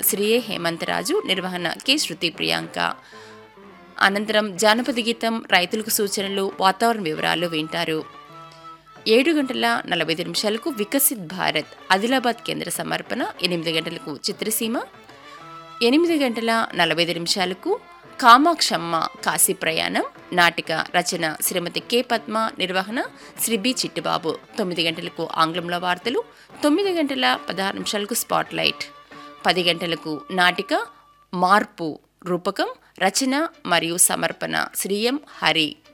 శ్రీ ఏ హేమంతరాజు నిర్వహణ కె శృతి ప్రియాంక అనంతరం జానపద గీతం రైతులకు సూచనలు వాతావరణ వివరాలు వింటారు ఏడు గంటల నలభై ఐదు నిమిషాలకు వికసిత్ భారత్ ఆదిలాబాద్ కేంద్ర సమర్పణ ఎనిమిది గంటలకు చిత్రసీమ ఎనిమిది గంటల నలభై ఐదు నిమిషాలకు కామాక్షమ్మ కాశీ ప్రయాణం నాటిక రచన శ్రీమతి కె పద్మ నిర్వహణ శ్రీ బి చిట్టిబాబు తొమ్మిది గంటలకు ఆంగ్లంలో వార్తలు తొమ్మిది గంటల పదహారు నిమిషాలకు స్పాట్లైట్ పది గంటలకు నాటిక మార్పు రూపకం రచన మరియు సమర్పణ శ్రీ ఎం హరి